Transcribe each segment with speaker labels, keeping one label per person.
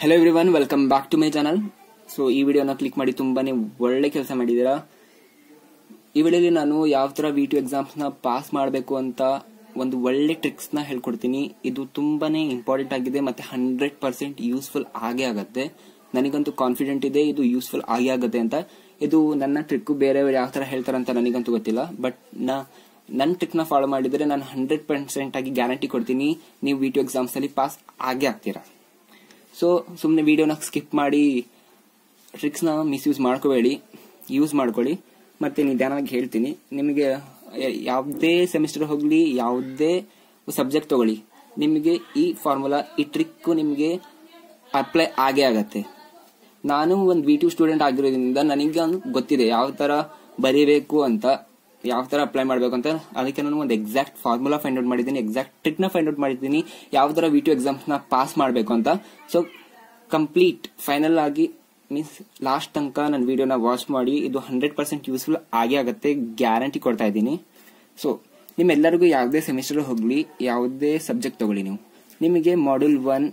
Speaker 1: hello everyone welcome back to my channel so ಈ ವಿಡಿಯೋನ click ಮಾಡಿ ತುಂಬಾನೇ ಒಳ್ಳೆ ಕೆಲಸ ಮಾಡಿದ್ದೀರಾ ಈ ವಿಡಿಯೋಲಿ ನಾನು ಯಾವ ತರ ವಿ ಟು ಎಕ್ಸಾಮ್ಸ್ ನ ಪಾಸ್ ಮಾಡಬೇಕು ಅಂತ ಒಂದು ಒಳ್ಳೆ ಟ್ರಿಕ್ಸ್ ನ ಹೇಳ್ಕೊಡ್ತೀನಿ ಇದು ತುಂಬಾನೇ ಇಂಪಾರ್ಟೆಂಟ್ ಆಗಿದೆ ಮತ್ತೆ ಹಂಡ್ರೆಡ್ ಪರ್ಸೆಂಟ್ ಯೂಸ್ಫುಲ್ ಆಗೇ ಆಗತ್ತೆ ನನಗಂತೂ ಕಾನ್ಫಿಡೆಂಟ್ ಇದೆ ಇದು ಯೂಸ್ಫುಲ್ ಆಗೇ ಆಗತ್ತೆ ಅಂತ ಇದು ನನ್ನ ಟ್ರಿಕ್ ಬೇರೆಯವರು ಯಾವ ತರ ಹೇಳ್ತಾರೆ ಅಂತ ನನಗಂತೂ ಗೊತ್ತಿಲ್ಲ ಬಟ್ ನಾ ನನ್ನ ಟ್ರಿಕ್ ನ ಫಾಲೋ ಮಾಡಿದ್ರೆ ನಾನು ಹಂಡ್ರೆಡ್ ಪರ್ಸೆಂಟ್ ಆಗಿ ಗ್ಯಾರಂಟಿ ಕೊಡ್ತೀನಿ ನೀವು ವಿ ಟು ಎಕ್ಸಾಮ್ಸ್ ಅಲ್ಲಿ ಪಾಸ್ ಆಗೇ ಆಗ್ತೀರಾ ಸೊ ಸುಮ್ಮನೆ ವಿಡಿಯೋನ ಸ್ಕಿಪ್ ಮಾಡಿ ಟ್ರಿಕ್ಸ್ನ ಮಿಸ್ಯೂಸ್ ಮಾಡ್ಕೋಬೇಡಿ ಯೂಸ್ ಮಾಡ್ಕೊಳ್ಳಿ ಮತ್ತೆ ನಿಧಾನವಾಗಿ ಹೇಳ್ತೀನಿ ನಿಮಗೆ ಯಾವುದೇ ಸೆಮಿಸ್ಟರ್ ಹೋಗಲಿ ಯಾವುದೇ ಸಬ್ಜೆಕ್ಟ್ ತಗೊಳ್ಳಿ ನಿಮಗೆ ಈ ಫಾರ್ಮುಲಾ ಈ ಟ್ರಿಕ್ ನಿಮಗೆ ಅಪ್ಲೈ ಆಗೇ ಆಗತ್ತೆ ನಾನು ಒಂದು ವಿ ಟು ಸ್ಟೂಡೆಂಟ್ ಆಗಿರೋದ್ರಿಂದ ನನಗೆ ಒಂದು ಗೊತ್ತಿದೆ ಯಾವ ತರ ಬರೀಬೇಕು ಅಂತ ಯಾವ ತರ ಅಪ್ಲೈ ಮಾಡಬೇಕು ಅಂತ ಅದಕ್ಕೆ ನಾನು ಒಂದು ಎಕ್ಸಾಕ್ಟ್ ಫಾರ್ಮುಲಾ ಫೈಂಡ್ ಔಟ್ ಮಾಡಿದ್ದೀನಿ ಎಕ್ಸಾಕ್ಟ್ ಟ್ರಿಕ್ ನ ಫೈಂಡ್ ಔಟ್ ಮಾಡಿದ್ದೀನಿ ಯಾವ ತರ ವಿ ಟು ಎಕ್ಸಾಮ್ಸ್ ನ ಪಾಸ್ ಮಾಡಬೇಕು ಅಂತ ಸೊ ಕಂಪ್ಲೀಟ್ ಫೈನಲ್ ಆಗಿ ಮೀನ್ಸ್ ಲಾಸ್ಟ್ ತನಕ ನನ್ನ ವಿಡಿಯೋನ ವಾಚ್ ಮಾಡಿ ಇದು ಹಂಡ್ರೆಡ್ ಪರ್ಸೆಂಟ್ ಯೂಸ್ಫುಲ್ ಆಗೇ ಆಗುತ್ತೆ ಗ್ಯಾರಂಟಿ ಕೊಡ್ತಾ ಇದ್ದೀನಿ ಸೊ ನಿಮ್ಮೆಲ್ಲರಿಗೂ ಯಾವುದೇ ಸೆಮಿಸ್ಟರ್ ಹೋಗ್ಲಿ ಯಾವುದೇ ಸಬ್ಜೆಕ್ಟ್ ತಗೊಳ್ಳಿ ನೀವು ನಿಮಗೆ module one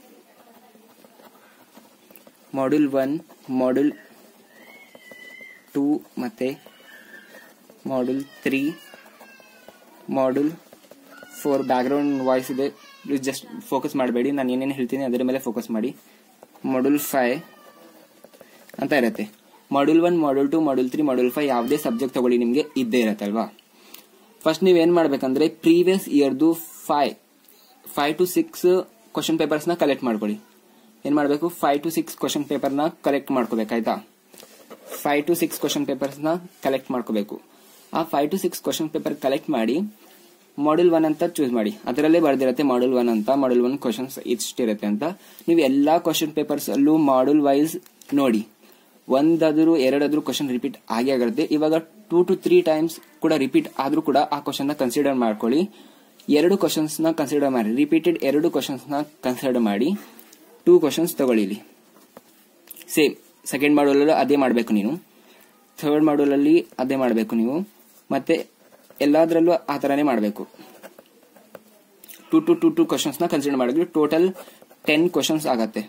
Speaker 1: module one module two ಮತ್ತೆ module three module four background voice ಇದೆ ಜಸ್ಟ್ ಫೋಕಸ್ ಮಾಡಬೇಡಿ ನಾನು ಏನೇನು ಹೇಳ್ತೀನಿ ಅದರ ಮೇಲೆ ಫೋಕಸ್ ಮಾಡಿ ಮಾಡ್ಯೂಲ್ ಫೈವ್ ಅಂತ ಇರುತ್ತೆ module one module two module three module five ಯಾವುದೇ ಸಬ್ಜೆಕ್ಟ್ ತಗೊಳ್ಳಿ ನಿಮಗೆ ಇದ್ದೇ ಇರುತ್ತೆ ಅಲ್ವಾ ಫಸ್ಟ್ ನೀವೇನ್ ಮಾಡ್ಬೇಕಂದ್ರೆ ಪ್ರೀವಿಯಸ್ ಇಯರ್ದು five five to six question ಪೇಪರ್ಸ್ನ ಕಲೆಕ್ಟ್ ಮಾಡ್ಕೊಳ್ಳಿ ಏನ್ ಮಾಡಬೇಕು ಫೈವ್ ಟು ಸಿಕ್ಸ್ ಕ್ವಶನ್ ಪೇಪರ್ನ ಕಲೆಕ್ಟ್ ಮಾಡ್ಕೋಬೇಕಾಯ್ತಾ ಫೈವ್ ಟು ಸಿಕ್ಸ್ ಕ್ವಶನ್ ಪೇಪರ್ಸ್ನ ಕಲೆಕ್ಟ್ ಮಾಡ್ಕೋಬೇಕು ಆ five to six question paper collect ಮಾಡಿ ಮಾಡ್ಯೂಲ್ ಒನ್ ಅಂತ ಚೂಸ್ ಮಾಡಿ ಅದರಲ್ಲೇ ಬರ್ದಿರತ್ತೆ ಮಾಡ್ಯೂಲ್ ಒನ್ ಅಂತ ಮಾಡ್ಯೂಲ್ ಒನ್ ಕ್ವಶನ್ಸ್ ಇಷ್ಟಿರುತ್ತೆ ಅಂತ ನೀವು ಎಲ್ಲಾ ಕ್ವಶನ್ ಪೇಪರ್ಸ್ ಅಲ್ಲೂ ಮಾಡ್ಯೂಲ್ ವೈಸ್ ನೋಡಿ ಒಂದಾದ್ರೂ ಎರಡಾದ್ರೂ ಕ್ವಶನ್ ರಿಪೀಟ್ ಆಗೇ ಆಗಿರುತ್ತೆ ಇವಾಗ ಟೂ ಟು ತ್ರೀ ಟೈಮ್ಸ್ ಕೂಡ ರಿಪೀಟ್ ಆದ್ರೂ ಕೂಡ ಆ ಕ್ವಶನ್ ನ ಕನ್ಸಿಡರ್ ಮಾಡ್ಕೊಳ್ಳಿ ಎರಡು ಕ್ವಶನ್ಸ್ ನ ಕನ್ಸಿಡರ್ ಮಾಡಿ ರಿಪೀಟೆಡ್ ಎರಡು ಕ್ವಶನ್ಸ್ ನ ಕನ್ಸಿಡರ್ ಮಾಡಿ ಟೂ ಕ್ವಶನ್ಸ್ ತಗೊಳ್ಳಿ ಇಲ್ಲಿ ಸೇಮ್ ಸೆಕೆಂಡ್ ಮಾಡ್ಯೂಲ್ ಅದೇ ಮಾಡಬೇಕು ನೀನು ಥರ್ಡ್ ಮಾಡ್ಯೂಲ್ ಅಲ್ಲಿ ಅದೇ ಮಾಡಬೇಕು ನೀವು ಮತ್ತೆ ಎಲ್ಲಾದ್ರಲ್ಲೂ ಆ ತರನೇ ಮಾಡಬೇಕು two two two two questions ನ ಕನ್ಸಿಡರ್ ಮಾಡಿದ್ರೆ ಟೋಟಲ್ ಟೆನ್ ಕ್ವಶನ್ಸ್ ಆಗತ್ತೆ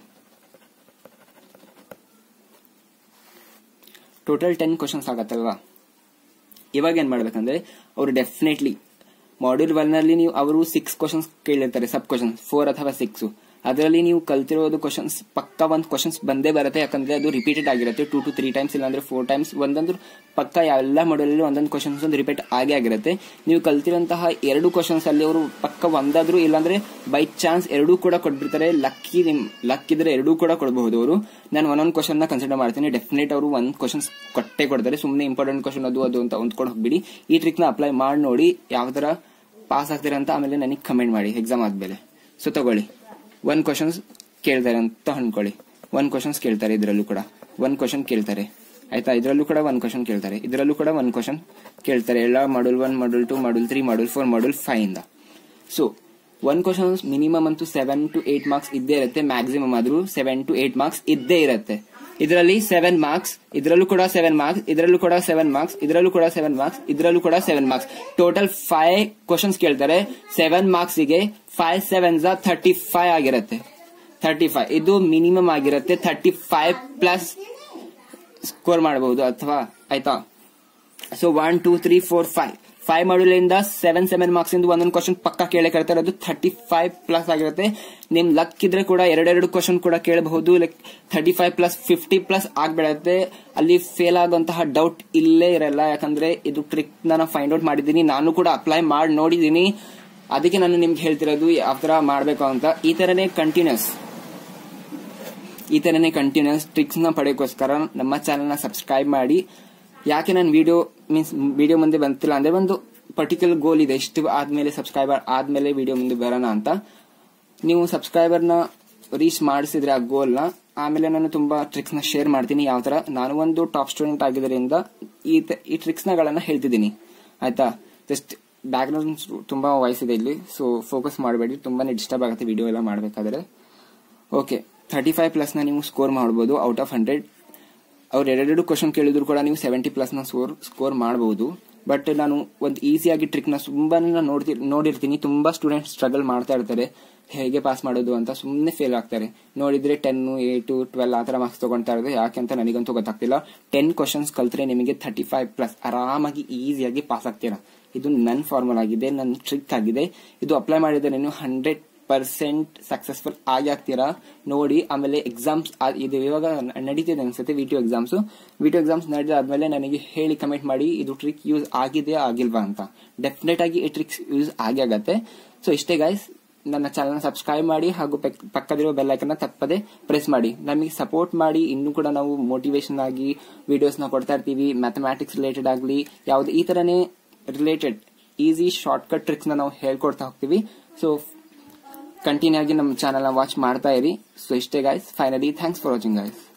Speaker 1: ಟೋಟಲ್ ಟೆನ್ ಕ್ವಶನ್ಸ್ ಆಗತ್ತಲ್ವಾ ಇವಾಗ ಏನ್ ಮಾಡ್ಬೇಕಂದ್ರೆ ಅವರು ಡೆಫಿನೆಟ್ಲಿ ಮಾಡ್ಯೂಲ್ ಒನ್ ನಲ್ಲಿ ನೀವು ಅವರು ಸಿಕ್ಸ್ ಕ್ವಶನ್ಸ್ ಕೇಳಿರ್ತಾರೆ ಸಬ್ ಕ್ವಶನ್ಸ್ ಫೋರ್ ಅಥವಾ ಸಿಕ್ಸ್ ಅದರಲ್ಲಿ ನೀವು ಕಲ್ತಿರೋದು ಕ್ವಶನ್ಸ್ ಪಕ್ಕ ಒಂದು ಕ್ವಶನ್ಸ್ ಬಂದೇ ಬರುತ್ತೆ ಯಾಕಂದ್ರೆ ಅದು ರಿಪೀಟೆಡ್ ಆಗಿರುತ್ತೆ ಟೂ ಟು ತ್ರೀ ಟೈಮ್ಸ್ ಇಲ್ಲಾಂದ್ರೆ ಫೋರ್ ಟೈಮ್ಸ್ ಒಂದೊಂದು ಪಕ್ಕ ಎಲ್ಲ ಮಾಡಲಲ್ಲಿ ಒಂದೊಂದು ಕ್ವಶನ್ಸ್ ಒಂದು ರಿಪೀಟ್ ಆಗೇ ಆಗಿರುತ್ತೆ ನೀವು ಕಲ್ತಿರೋಂತಹ ಎರಡು ಕ್ವಶನ್ಸ್ ಅಲ್ಲಿ ಅವರು ಪಕ್ಕ ಒಂದಾದ್ರೂ ಇಲ್ಲಾಂದ್ರೆ ಬೈ ಚಾನ್ಸ್ ಎರಡೂ ಕೂಡ ಕೊಟ್ಬಿಡ್ತಾರೆ ಲಕ್ಕಿ ನಿಮ್ ಲಕ್ ಇದ್ರೆ ಎರಡೂ ಕೂಡ ಕೊಡಬಹುದು ಅವರು ನಾನು ಒಂದೊಂದು ಕ್ವಶನ್ ನ ಕನ್ಸಿಡರ್ ಮಾಡ್ತೀನಿ ಡೆಫಿನೆಟ್ ಅವರು ಒಂದ್ ಕ್ವಶನ್ಸ್ ಕೊಟ್ಟೆ ಕೊಡ್ತಾರೆ ಸುಮ್ಮನೆ ಇಂಪಾರ್ಟೆಂಟ್ ಕ್ವಶನ್ ಅದು ಅದು ಅಂತ ಹೊಂದ್ಕೊಂಡು ಹೋಗ್ಬಿಡಿ ಈ ಟ್ರಿಕ್ ನ ಅಪ್ಲೈ ಮಾಡಿ ನೋಡಿ ಯಾವ ತರ ಪಾಸ್ ಆಗ್ತೀರಾ ಅಂತ ಆಮೇಲೆ ನನಗೆ ಕಮೆಂಟ್ ಮಾಡಿ ಎಕ್ಸಾಮ್ ಆದ್ಮೇಲೆ ಸೊ ತಗೊಳ್ಳಿ ಒನ್ ಕ್ವಶನ್ಸ್ ಕೇಳ್ತಾರೆ ಅಂತ ಅನ್ಕೊಳ್ಳಿ ಒನ್ ಕ್ವಶನ್ಸ್ ಕೇಳ್ತಾರೆ ಇದರಲ್ಲೂ ಕೂಡ ಒನ್ ಕ್ವಶನ್ ಕೇಳ್ತಾರೆ ಆಯ್ತಾ ಇದರಲ್ಲೂ ಕೂಡ ಒನ್ ಕ್ವಶನ್ ಕೇಳ್ತಾರೆ ಇದರಲ್ಲೂ ಕೂಡ ಒನ್ ಕ್ವಶನ್ ಕೇಳ್ತಾರೆ ಎಲ್ಲ module one module two module three module four module five ಇಂದ ಸೊ ಒನ್ ಕ್ವಶನ್ಸ್ ಮಿನಿಮಮ್ ಅಂತೂ ಸೆವೆನ್ ಟು ಏಟ್ ಮಾರ್ಕ್ಸ್ ಇದ್ದೇ ಇರುತ್ತೆ ಮ್ಯಾಕ್ಸಿಮಮ್ ಆದ್ರೂ ಸೆವೆನ್ ಟು ಏಟ್ ಮಾರ್ಕ್ಸ್ ಇದ್ದೇ ಇರುತ್ತೆ ಇದರಲ್ಲಿ ಸೆವೆನ್ ಮಾರ್ಕ್ಸ್ ಇದರಲ್ಲೂ ಕೂಡ ಸೆವೆನ್ ಮಾರ್ಕ್ಸ್ ಇದರಲ್ಲೂ ಕೂಡ ಸೆವೆನ್ ಮಾರ್ಕ್ಸ್ ಇದರಲ್ಲೂ ಕೂಡ ಸೆವೆನ್ ಮಾರ್ಕ್ಸ್ ಇದರಲ್ಲೂ ಕೂಡ seven marks total five questions ಕೇಳ್ತಾರೆ ಸೆವೆನ್ ಮಾರ್ಕ್ಸ್ ಗೆ ಫೈವ್ ಸೆವೆನ್ ಥರ್ಟಿ ಫೈವ್ ಆಗಿರುತ್ತೆ ಥರ್ಟಿ ಫೈವ್ ಇದು ಮಿನಿಮಮ್ ಆಗಿರುತ್ತೆ ಥರ್ಟಿ ಫೈವ್ ಪ್ಲಸ್ ಸ್ಕೋರ್ ಮಾಡಬಹುದು ಅಥವಾ ಆಯ್ತಾ so one two three four five five module ಇಂದ ಸೆವೆನ್ ಸೆವೆನ್ ಮಾರ್ಕ್ಸ್ ಇಂದ ಒಂದೊಂದು ಕ್ವಶನ್ ಪಕ್ಕ ಕೇಳೇ ಕೇಳ್ತಾರೆ ಅದು ಥರ್ಟಿ ಫೈವ್ ಪ್ಲಸ್ ಆಗಿರುತ್ತೆ ನಿಮ್ ಲಕ್ ಇದ್ರೆ ಕೂಡ ಎರಡೆರಡು ಕ್ವಶನ್ ಕೂಡ ಕೇಳಬಹುದು like thirty five plus fifty plus ಆಗ್ಬಿಡತ್ತೆ ಅಲ್ಲಿ ಫೇಲ್ ಆಗುವಂತಹ ಡೌಟ್ ಇಲ್ಲೇ ಇರಲ್ಲ ಯಾಕಂದ್ರೆ ಇದು ಟ್ರಿಕ್ ನಾನು ಫೈಂಡ್ ಔಟ್ ಮಾಡಿದ್ದೀನಿ ನಾನು ಕೂಡ ಅಪ್ಲೈ ಮಾಡಿ ನೋಡಿದ್ದೀನಿ ಅದಕ್ಕೆ ನಾನು ನಿಮ್ಗೆ ಹೇಳ್ತಿರೋದು ಯಾವ ತರ ಮಾಡಬೇಕು ಅಂತ ಈ ತರನೇ ಕಂಟಿನ್ಯೂಸ್ ಈ ತರನೇ ಕಂಟಿನ್ಯೂಸ್ ಟ್ರಿಕ್ಸ್ ನ ಪಡೆಯೋಕ್ಕೋಸ್ಕರ ನಮ್ಮ ಚಾನೆಲ್ ನ ಸಬ್ಸ್ಕ್ರೈಬ್ ಮಾಡಿ ಯಾಕೆ ನಾನು ವಿಡಿಯೋ ಮೀನ್ಸ್ ವಿಡಿಯೋ ಮುಂದೆ ಬಂತಿಲ್ಲ ಅಂದ್ರೆ ಒಂದು ಪರ್ಟಿಕ್ಯುಲರ್ ಗೋಲ್ ಇದೆ ಇಷ್ಟು ಆದ್ಮೇಲೆ ಸಬ್ಸ್ಕ್ರೈಬರ್ ಆದ್ಮೇಲೆ ವಿಡಿಯೋ ಮುಂದೆ ಬರೋಣ ಅಂತ ನೀವು ಸಬ್ಸ್ಕ್ರೈಬರ್ ನ ರೀಚ್ ಮಾಡಿಸಿದ್ರೆ ಆ ಗೋಲ್ ನ ಆಮೇಲೆ ನಾನು ತುಂಬಾ ಟ್ರಿಕ್ಸ್ ನ ಶೇರ್ ಮಾಡ್ತೀನಿ ಯಾವ ತರ ನಾನು ಒಂದು ಟಾಪ್ ಸ್ಟೂಡೆಂಟ್ ಆಗಿದ್ದರಿಂದ ಈ ಈ ಟ್ರಿಕ್ಸ್ ಗಳನ್ನ ಹೇಳ್ತಿದ್ದೀನಿ ಆಯ್ತಾ ಜಸ್ಟ್ ಬ್ಯಾಕ್ ಗ್ರೌಂಡ್ ತುಂಬಾ ವಾಯ್ಸ್ ಇದೆ ಇಲ್ಲಿ ಸೊ ಫೋಕಸ್ ಮಾಡಬೇಡಿ ತುಂಬಾನೇ ಡಿಸ್ಟರ್ಬ್ ಆಗುತ್ತೆ ವಿಡಿಯೋ ಎಲ್ಲ ಮಾಡಬೇಕಾದ್ರೆ ಓಕೆ ಥರ್ಟಿ ಫೈವ್ ಪ್ಲಸ್ ನ ನೀವು ಸ್ಕೋರ್ ಮಾಡಬಹುದು ಔಟ್ ಆಫ್ ಹಂಡ್ರೆಡ್ ಅವ್ರು ಎರಡೆರಡು ಕ್ವಶನ್ ಕೇಳಿದ್ರು ಕೂಡ ನೀವು ಸೆವೆಂಟಿ ಪ್ಲಸ್ ನ ಸ್ಕೋರ್ ಸ್ಕೋರ್ ಮಾಡಬಹುದು ಬಟ್ ನಾನು ಒಂದು ಈಸಿಯಾಗಿ ಟ್ರಿಕ್ ನ ತುಂಬಾ ನೋಡ್ತಿ ನೋಡಿರ್ತೀನಿ ತುಂಬಾ ಸ್ಟೂಡೆಂಟ್ ಸ್ಟ್ರಗಲ್ ಮಾಡ್ತಾ ಇರ್ತಾರೆ ಹೇಗೆ ಪಾಸ್ ಮಾಡೋದು ಅಂತ ಸುಮ್ಮನೆ ಫೇಲ್ ಆಗ್ತಾರೆ ನೋಡಿದ್ರೆ ಟೆನ್ ಏಟು ಟ್ವೆಲ್ ಆ ತರ ಮಾರ್ಕ್ಸ್ ತಗೊಳ್ತಾ ಇರೋದು ಯಾಕೆ ಅಂತ ನನಗಂತೂ ಗೊತ್ತಾಗ್ತಿಲ್ಲ ಟೆನ್ ಕ್ವಶನ್ಸ್ ಕಲ್ತ್ರೆ ನಿಮಗೆ ಥರ್ಟಿ ಫೈವ್ ಪ್ಲಸ್ ಆರಾಮಾಗಿ ಈಸಿಯಾಗಿ ಪಾಸ್ ಆಗ್ತೀರಾ ಇದು ನನ್ನ ಫಾರ್ಮಲ್ ಆಗಿದೆ ನನ್ನ ಟ್ರಿಕ್ ಆಗಿದೆ ಇದು ಅಪ್ಲೈ ಮಾಡಿದ್ರೆ ನೀವು ಹಂಡ್ರೆಡ್ ಪರ್ಸೆಂಟ್ ಸಕ್ಸಸ್ಫುಲ್ ಆಗಿ ಆಗ್ತೀರಾ ನೋಡಿ ಆಮೇಲೆ ಎಕ್ಸಾಮ್ಸ್ ಇದು ಇವಾಗ ನಡೀತಿದೆ ಅನ್ಸುತ್ತೆ V TU exams V TU exams ನಡೆದಾದ್ಮೇಲೆ ನನಗೆ ಹೇಳಿ ಕಮೆಂಟ್ ಮಾಡಿ ಇದು ಟ್ರಿಕ್ ಯೂಸ್ ಆಗಿದೆ ಆಗಿಲ್ವಾ ಅಂತ ಡೆಫಿನೆಟ್ ಆಗಿ ಈ ಟ್ರಿಕ್ಸ್ ಯೂಸ್ ಆಗಿ ಆಗತ್ತೆ ಸೊ ಇಷ್ಟೇ ಗೈಸ್ ನನ್ನ ಚಾನಲ್ ಸಬ್ಸ್ಕ್ರೈಬ್ ಮಾಡಿ ಹಾಗೂ ಪಕ್ಕದಿರೋ ಬೆಲ್ ಐಕನ್ನ ತಪ್ಪದೆ ಪ್ರೆಸ್ ಮಾಡಿ ನಮಗೆ ಸಪೋರ್ಟ್ ಮಾಡಿ ಇನ್ನೂ ಕೂಡ ನಾವು ಮೋಟಿವೇಶನ್ ಆಗಿ ವಿಡಿಯೋಸ್ ನ ಕೊಡ್ತಾ ಇರ್ತೀವಿ ಮ್ಯಾಥಮ್ಯಾಟಿಕ್ಸ್ ರಿಲೇಟೆಡ್ ಆಗಲಿ ಯಾವ್ದು ಈ ತರನೇ related easy shortcut tricks ನ ನಾವು ಹೇಳ್ಕೊಡ್ತಾ ಹೋಗ್ತೀವಿ ಸೊ ಕಂಟಿನ್ಯೂ ಆಗಿ ನಮ್ಮ ಚಾನಲ್ ನ ವಾಚ್ ಮಾಡ್ತಾ ಇರಿ ಸೊ ಇಷ್ಟೇ guys finally thanks for watching guys